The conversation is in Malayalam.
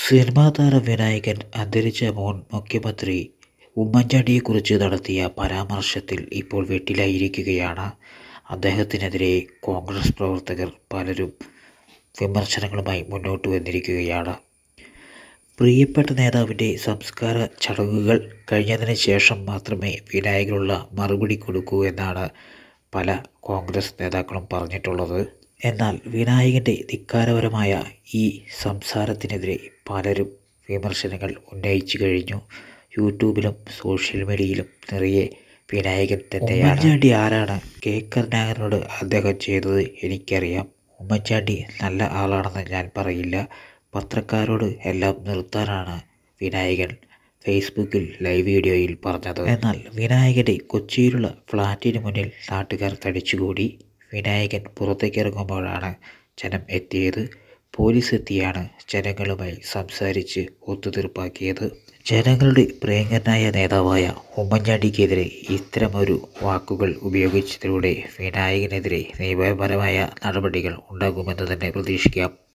സിനിമാ താരം വിനായകൻ അന്തരിച്ച മുൻ മുഖ്യമന്ത്രി ഉമ്മൻചാണ്ടിയെക്കുറിച്ച് നടത്തിയ പരാമർശത്തിൽ ഇപ്പോൾ വെട്ടിലായിരിക്കുകയാണ് അദ്ദേഹത്തിനെതിരെ കോൺഗ്രസ് പ്രവർത്തകർ പലരും വിമർശനങ്ങളുമായി മുന്നോട്ട് വന്നിരിക്കുകയാണ് പ്രിയപ്പെട്ട നേതാവിൻ്റെ സംസ്കാര ചടങ്ങുകൾ കഴിഞ്ഞതിന് ശേഷം മാത്രമേ വിനായകനുള്ള മറുപടി കൊടുക്കൂ എന്നാണ് പല കോൺഗ്രസ് നേതാക്കളും പറഞ്ഞിട്ടുള്ളത് എന്നാൽ വിനായകൻ്റെ ധിക്കാരപരമായ ഈ സംസാരത്തിനെതിരെ പലരും വിമർശനങ്ങൾ ഉന്നയിച്ചു കഴിഞ്ഞു യൂട്യൂബിലും സോഷ്യൽ മീഡിയയിലും നിറയെ വിനായകൻ തന്നെയാണ് ഉമ്മൻചാണ്ടി ആരാണ് കെ കരുണാകരനോട് അദ്ദേഹം ചെയ്തത് എനിക്കറിയാം ഉമ്മൻചാണ്ടി നല്ല ആളാണെന്ന് ഞാൻ പറയില്ല പത്രക്കാരോട് എല്ലാം നിർത്താനാണ് വിനായകൻ ഫേസ്ബുക്കിൽ ലൈവ് വീഡിയോയിൽ പറഞ്ഞത് എന്നാൽ വിനായകൻ്റെ കൊച്ചിയിലുള്ള ഫ്ലാറ്റിന് മുന്നിൽ നാട്ടുകാർ തടിച്ചുകൂടി വിനായകൻ പുറത്തേക്ക് ഇറങ്ങുമ്പോഴാണ് ജനം എത്തിയത് പോലീസ് എത്തിയാണ് ജനങ്ങളുമായി സംസാരിച്ച് ഒത്തുതീർപ്പാക്കിയത് ജനങ്ങളുടെ പ്രിയങ്കരനായ നേതാവായ ഉമ്മൻചാണ്ടിക്കെതിരെ ഇത്തരമൊരു വാക്കുകൾ ഉപയോഗിച്ചതിലൂടെ വിനായകനെതിരെ നിയമപരമായ നടപടികൾ ഉണ്ടാകുമെന്ന് തന്നെ പ്രതീക്ഷിക്കാം